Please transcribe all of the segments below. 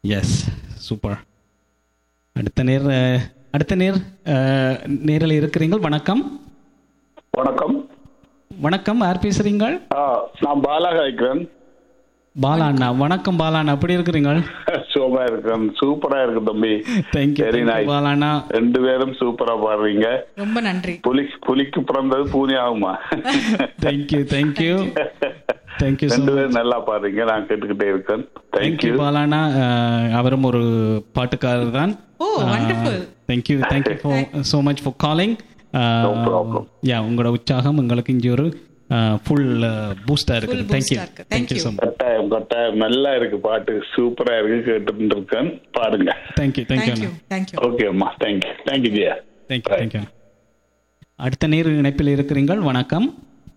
Yes super அடுத்த நேர் அஹ், அடுத்த நேர் அஹ், நேரில் இருக்கிறீங்க வணக்கம் வணக்கம் வணக்கம் யார் பேசுறீங்க ஆ, நான் பாலா காய்க்கிறேன் பாலா அண்ணா வணக்கம் பாலா அண்ணா எப்படி இருக்கிறீங்க சுகமா இருக்கிறேன் சூப்பரா இருக்கு தம்பி தேங்க்யூ Very nice. பாலா அண்ணா ரெண்டு பேரும் சூப்பரா பாடுறீங்க ரொம்ப நன்றி புலி புலிக்கு பிறந்தது பூனி ஆகுமா தேங்க்யூ தேங்க்யூ தேங்க்யூ ஸோ ரெண்டு பேரும் நல்லா பாடுறீங்க நான் கேட்டுக்கிட்டே இருக்கேன் தேங்க்யூ தேங்க்யூ பாலானா அஹ், அவரும் ஒரு பாட்டுக்காரர் தான் oh wonderful thank you thank you for so much for calling problem. Yeah உங்களோட உற்சாகம் எங்களுக்கு இங்கே ஒரு ஃபுல் பூஸ்டாக இருக்குது Full தேங்க்யூ boost ஆ இருக்கு. Thank thank you you. So much கட்டாயம் கட்டாயம் நல்லா இருக்கு பாட்டு சூப்பரா இருக்கு கேட்டுட்டு இருக்கேன் பாடுங்க தேங்க்யூ தேங்க்யூ தேங்க்யூ அண்ணா தேங்க்யூ ஓகே அம்மா thank you thank you Jiya thank you thank you அடுத்த நேர் இணைப்பில் இருக்கிறீர்கள் வணக்கம்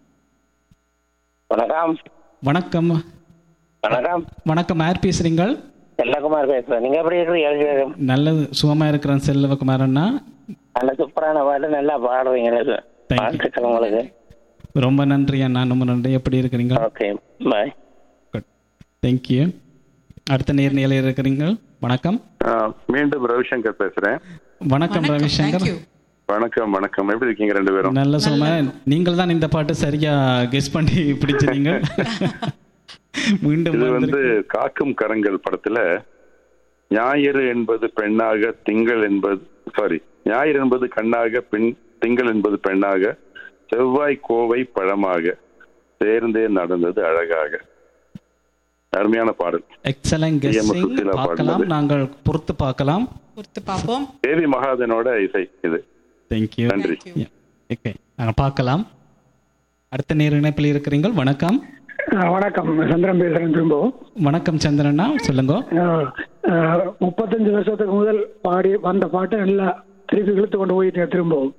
வணக்கம் வணக்கம் வணக்கம் வணக்கம் யார் பேசுறீங்கள் செல்லகுமார் பேசுறேன் நீங்க எப்படி இருக்கிறீங்க நல்ல சுகமா இருக்கிறேன் செல்வகுமார் அண்ணா நல்ல சூப்பரான பாட்டு நல்லா பாடுவீங்க எனக்கு Thank you. வாழ்த்துக்கள் உங்களுக்கு ரொம்ப நன்றி அண்ணா ரொம்ப நன்றி எப்படி இருக்கிறீங்க ஓகே பாய் தேங்க்யூ அடுத்த நேர் நிலையில் இருக்கிறீங்க வணக்கம் மீண்டும் ரவிசங்கர் பேசுறேன் வணக்கம் ரவிசங்கர் தேங்க்யூ வணக்கம் வணக்கம் எப்படி இருக்கீங்க ரெண்டு பேரும் நல்ல சுகமா நீங்கள் தான் இந்த பாட்டு சரியா கெஸ் பண்ணி பிடிச்சிருங்க மீண்டும் இது வந்து வந்திருக்கு. காக்கும் கரங்கள் படத்துல ஞாயிறு என்பது பெண்ணாக திங்கள் என்பது சாரி ஞாயிறு என்பது கண்ணாக பெண் திங்கள் என்பது பெண்ணாக செவ்வாய் கோவை பழமாக சேர்ந்தே நடந்தது அழகாக அருமையான பாடல் எக்ஸலன்ட் TMS கெஸ்ஸிங் சுசீலா பார்க்கலாம் பாடினது. நாங்கள் பொறுத்து பார்க்கலாம் பொறுத்து பார்ப்போம் தேவி மகாதனோட இசை இது தேங்க்யூ நன்றி ஓகே நாங்கள் பார்க்கலாம் அடுத்த நேர் இணைப்பில் இருக்கிறீங்க வணக்கம் அஹ் வணக்கம் சந்திரன் பேசுறேன் திரும்ப வணக்கம் சந்திரண்ணா சொல்லுங்க அஹ் அஹ் முப்பத்தஞ்சு வருஷத்துக்கு முதல் பாடி வந்த பாட்டை நல்லா திருப்பி இழுத்து கொண்டு போயிட்டேன் திரும்பவும்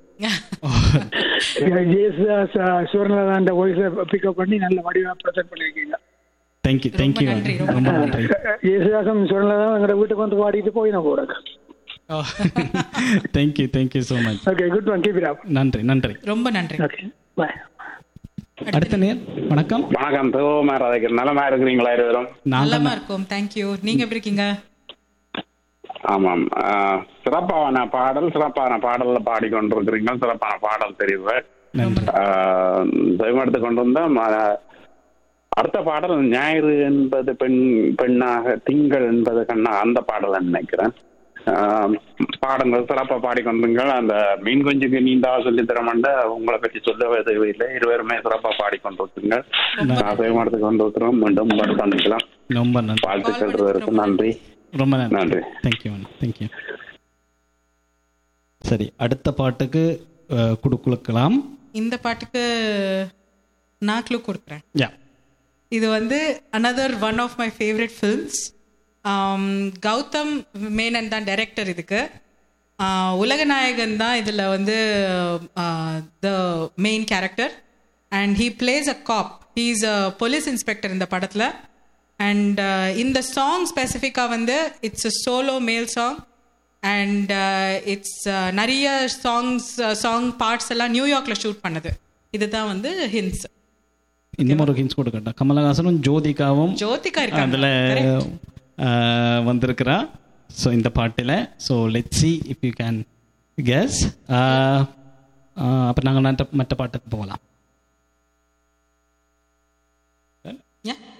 ஜேசுதாஸ் சிவரநாதன் வாய்ஸை பிக்கப் பண்ணி நல்ல வடிவா ப்ரெசென்ட் பண்ணிருக்கீங்க தேங்க்யூ தேங்க்யூ நன்றி, ரொம்ப ரொம்ப நன்றி ஜேசுதாசம் சிவரநாதன் எங்களோட வீட்டுக்கு வந்து பாடிட்டு போயின கூட thank you thank you so much okay good one keep it up நன்றி நன்றி ரொம்ப நன்றி ஓகே பாய் அடுத்த நேர் வணக்கம் வணக்கம் சிவகுமா ராதாகிருஷ்ணன் நலமா இருக்கிறீங்களா இருவரும் நாங்கள் நல்லமா இருக்கும் தேங்க்யூ நீங்க எப்படி இருக்கீங்க ஆமாம் ஆஹ், சிறப்பான பாடல் சிறப்பான பாடல்ல பாடிக்கொண்டிருக்கிறீங்க சிறப்பான பாடல் தெரிவு நன்றி எடுத்து கொண்டு வந்தோம் ஆஹ், அடுத்த பாடல் ஞாயிறு என்பது பெண் பெண்ணாக திங்கள் என்பது கண்ணா அந்த பாடல் நினைக்கிறேன் ஆஹ், பாடங்கள் சிறப்பா பாடிக்கொண்டிருங்கள் அந்த மீன் குஞ்சுக்கு நீந்தா சொல்லி தரமாண்ட உங்களை பற்றி சொல்லவே தேவையில்லை இருவருமே சிறப்பா பாடிக்கொண்டிருக்கீங்க எடுத்து கொண்டு இருக்கிறோம் மீண்டும் பண்ணிக்கலாம் ரொம்ப நன்றி வாழ்த்துக்கள் இருவருக்கு நன்றி ரொம்ப நன்றி நன்றி தேங்க்யூ தேங்க்யூ சரி அடுத்த பாட்டுக்கு அஹ், குடுக்கலாம் இந்த பாட்டுக்கு நான் க்ளூ கொடுக்குறேன் யா இது வந்து another one of my favourite films Gautham Menon தான் டைரக்டர் இதுக்கு ஆஹ் உலகநாயகன் தான் இதில் வந்து the main character and he plays a cop he is a police inspector இந்த படத்தில் அண்ட் இந்த சாங் ஸ்பெசிஃபிக்காக வந்து it's a solo male song and it's நிறைய சாங்ஸ் சாங் பார்ட்ஸ் எல்லாம் நியூயார்க்கில் ஷூட் பண்ணது இதுதான் வந்து ஹின்ஸ் இன்னும் ஒரு ஹின்ஸ் கொடுக்கட்டா கமலஹாசனும் ஜோதிகாவும் ஜோதிகா இருக்காங்க அதில் Correct. வந்திருக்கிறா ஸோ இந்த பாட்டில் so let see if you can guess அப்போ நாங்கள் மற்ற மற்ற பாட்டுக்கு போகலாம் Yeah.